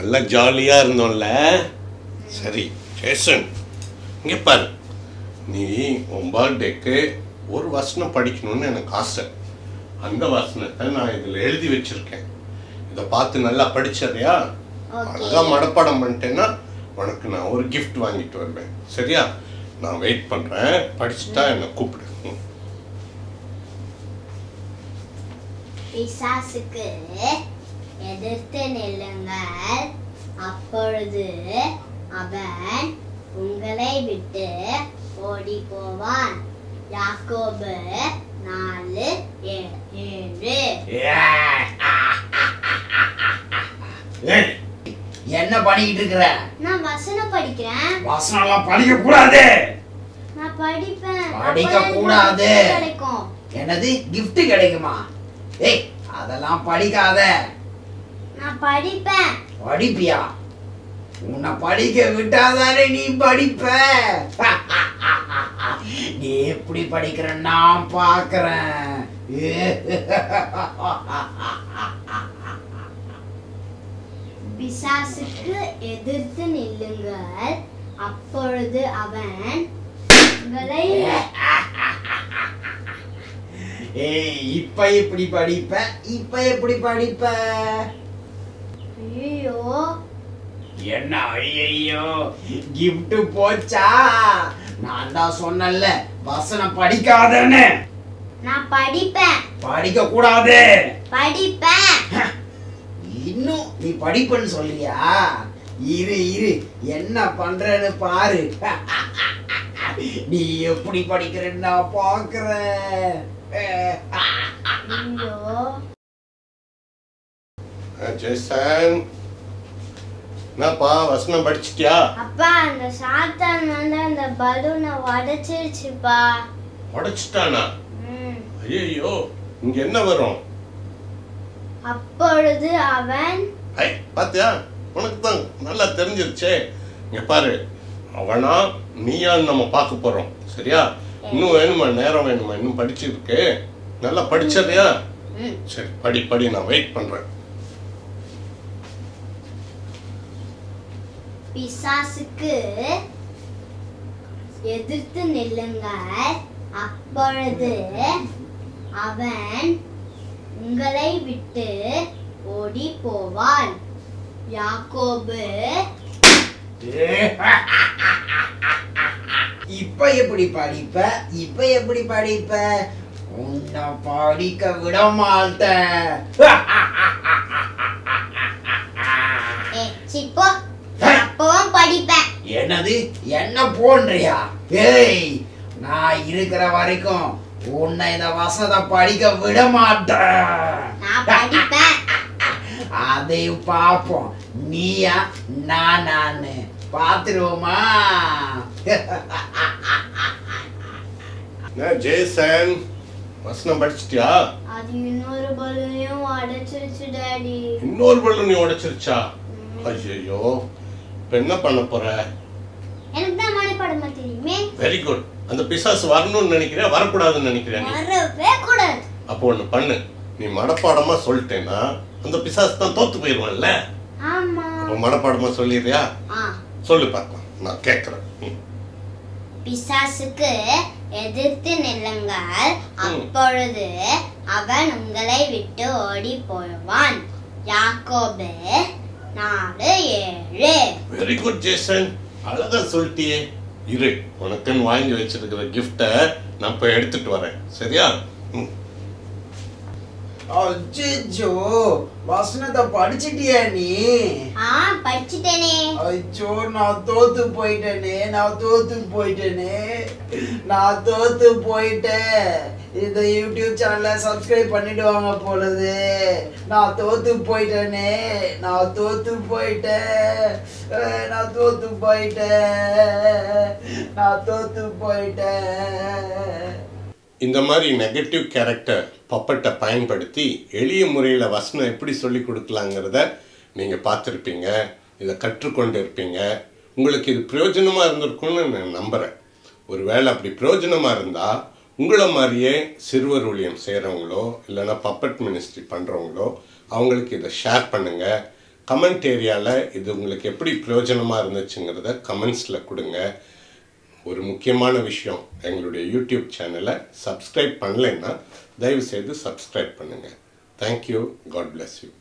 நல்லா ஜாலியாக இருந்தோம்ல சரி ஜேசன் இங்கே பாரு நீ உன் பர்த்டேக்கு ஒரு வசனம் படிக்கணும்னு எனக்கு ஆசை அந்த வசனத்தை நான் இதில் எழுதி வச்சிருக்கேன் இதை பார்த்து நல்லா படிச்சறியா Okay. அழகா மனப்பாடம் பண்ணிட்டேன்னா உனக்கு நான் ஒரு gift வாங்கிட்டு வருவேன் சரியா நான் வெயிட் பண்ணுறேன் படிச்சுட்டா என்னை கூப்பிடு ம். பிசாசுக்கு எதிர்த்து நில்லுங்கள் அப்பொழுது அவன் உங்களை விட்டு ஓடி போவான் யாக்கோபு நாலு ஏ- ஏழு ஏய், என்ன பண்ணிக்கிட்டு இருக்கிற நான் வசனம் படிக்கிறேன் வசனம் எல்லாம் படிக்க கூடாது நான் படிப்பேன் படிக்க அப்பதான் எனக்கு கூடாது. gift கிடைக்கும் என்னது gift கிடைக்குமா ஏய் அதெல்லாம் படிக்காத நான் படிப்பேன் படிப்பியா உன்னை படிக்க விட்டாதானே நீ படிப்ப நீ எப்படி படிக்கிற நான் பாக்குறேன் பிசாசுக்கு எதிர்த்து நில்லுங்கள் அப்பொழுது அவன் உங்களை ஏய் இப்ப எப்படி படிப்ப இப்ப எப்படி படிப்ப ஐயோ என்ன ஐயோ gift போச்சா நான் தான் சொன்னேன்ல வசனம் படிக்காதன்னு நான் படிப்பேன் படிக்க கூடாது படிப்பேன் இன்னும் நீ படிப்பேன்னு சொல்றியா இரு இரு என்ன பண்றேன்னு பாரு நீ எப்படி படிக்கிறேன்னு நான் பாக்குறேன் ஐயோ ஆ, ஜேசன் என்னப்பா வசனம் படிச்சிட்டியா அப்பா அந்த சாத்தான் வந்து அந்த பலூனை உடைச்சிருச்சுப்பா உடைச்சிட்டானா ம். ஐயோ இங்க என்ன வரும் அப்பொழுது அவன் ஐ பாத்தியா உனக்கு தான் நல்லா தெரிஞ்சிருச்சே இங்க பாரு அவனா நீயான்னு நம்ம பார்க்க போறோம் சரியா இன்னும் வேணுமா நேரம் வேணுமா இன்னும் படிச்சிருக்கு நல்லா படிச்சிடுறியா ம். சரி படி படி நான் வெயிட் பண்றேன் பிசாசுக்கு எதிர்த்து நில்லுங்கள் அப்பொழுது அவன் உங்களை விட்டு ஓடி போவான் யாக்கோபு இப்ப எப்படி படிப்ப இப்ப எப்படி படிப்ப உன்னை படிக்க விட மாட்டேன் ஏ சிப்போ நான் அப்பவும் படிப்பேன் என்னது என்ன போன்றியா ஏய் நான் இருக்கிற வரைக்கும் உன்னை இந்த வசத படிக்க விட மாட்டேன் நான் படிப்பேன் அதையும் பார்ப்போம் நீயா நான் நானு பாத்துருவோமா என்ன ஜேசன் வசனம் படிச்சிட்டியா அது இன்னொரு பலூனையும் உடைச்சிருச்சு டாடி இன்னொரு பல்லு நீ உடைச்சிருச்சா ஐயோ இப்ப என்ன பண்ண போற எனக்கு தான் மனைப்பாடமா தெரியுமே வெரி குட் அந்த பிசாசு வரணும்னு நினைக்கிறியா வரக்கூடாதுன்னு நினைக்கிறியா நீ வரவே கூடாது அப்போ ஒண்ணு பண்ணு நீ மனப்பாடமா சொல்லிட்டேன்னா அந்த பிசாசு தான் தோத்து போயிடுவான்ல ஆமா அப்போ மனப்பாடமா சொல்லிடுறியா ஆ சொல்லு பார்க்கலாம் நான் கேட்குறேன் பிசாசுக்கு எதிர்த்து நில்லுங்கள் அப்பொழுது அவன் உங்களை விட்டு ஓடி போவான் யாக்கோபு நாலு ஏழு வெரி குட் ஜேசன் அழகா சொல்லிட்டியே இரு உனக்குன்னு வாங்கி வச்சிருக்கிற கிஃப்டை நான் போய் எடுத்துட்டு வரேன் சரியா ம். அச்சோ வசனத்தை படிச்சிட்டியா நீ ஆ படிச்சுட்டேனே அச்சோ நான் தோத்து போயிட்டேனே நான் தோத்து போயிட்டேனே நான் தோத்து போயிட்டேன் இந்த யூடியூப் சேனலை சப்ஸ்கிரைப் பண்ணிடுவாங்க போலது நான் தோத்து போயிட்டேனே நான் தோத்து போயிட்டேன் அஹ், நான் தோத்து போயிட்டேன் நான் தோத்து போயிட்டேன் இந்த மாதிரி நெகட்டிவ் கேரக்டர் பப்பட்டை பயன்படுத்தி எளிய முறையில் வசனம் எப்படி சொல்லி கொடுக்கலாங்கிறத நீங்கள் பார்த்துருப்பீங்க இதை கற்றுக்கொண்டு இருப்பீங்க உங்களுக்கு இது பிரயோஜனமாக இருந்திருக்கும்னு நான் நம்புகிறேன் ஒருவேளை அப்படி பிரயோஜனமாக இருந்தால் உங்களை மாதிரியே சிறுவர் ஊழியம் செய்கிறவங்களோ இல்லைன்னா பப்பட் மினிஸ்ட்ரி பண்ணுறவங்களோ அவங்களுக்கு இதை ஷேர் பண்ணுங்கள் கமெண்ட் ஏரியாவில் இது உங்களுக்கு எப்படி பிரயோஜனமாக இருந்துச்சுங்கிறத கமெண்ட்ஸில் கொடுங்க ஒரு முக்கியமான விஷயம் எங்களுடைய யூடியூப் சேனலை சப்ஸ்கிரைப் பண்ணலைன்னா தயவுசெய்து சப்ஸ்கிரைப் பண்ணுங்கள் தேங்க்யூ காட் bless யூ